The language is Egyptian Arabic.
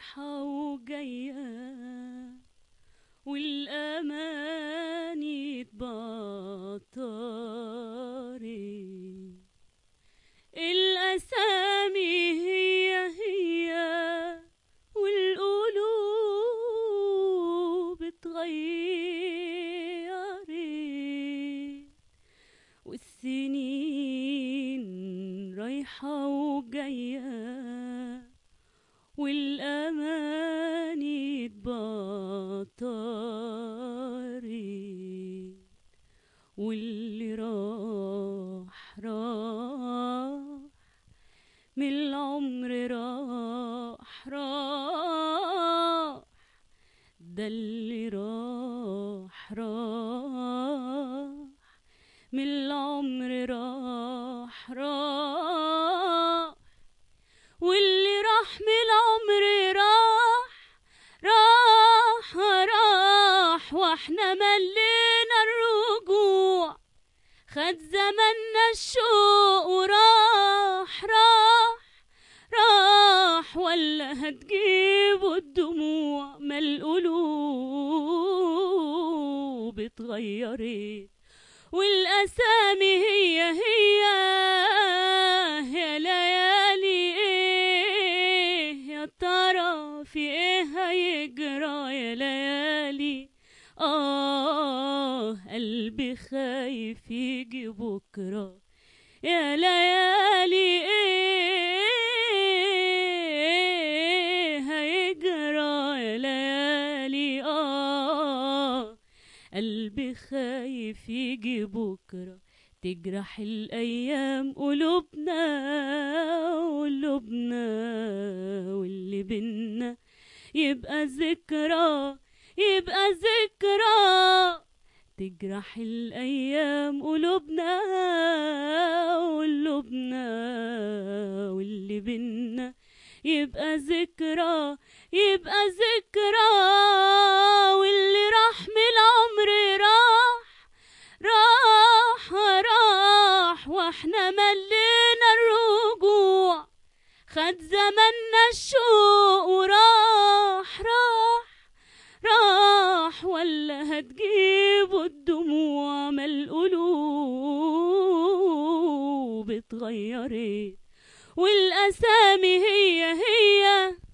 رايحة وجاية والأماني اتبطرت الأسامي هي هي والقلوب اتغيرت والسنين رايحة وجاية والأماني اتبطرت واللي راح راح من العمر راح راح ده اللي راح راح من العمر راح راح واللي راح من العمر راح راح راح واحنا ملينا الرجوع خد زمنا الشوق وراح راح راح ولا هتجيبوا الدموع ما القلوب اتغيرت والأسامي هي هي يا ليالي ايه يا ترى في ايه هيجرى يا ليالي آه قلبي خايف يجي بكرة يا ليالي ايه هيجرى يا ليالي آه قلبي خايف يجي بكرة تجرح الأيام قلوبنا قلوبنا واللي بينا يبقى ذكرى يبقى ذكرى تجرح الأيام قلوبنا قلوبنا واللي بينا يبقى ذكرى يبقى ذكرى واللي راح من العمر راح راح راح واحنا ملينا الرجوع خد زمنا الشوق وراح راح راح ولا هتجيبوا الدموع ما القلوب اتغيرت والأسامي هي هي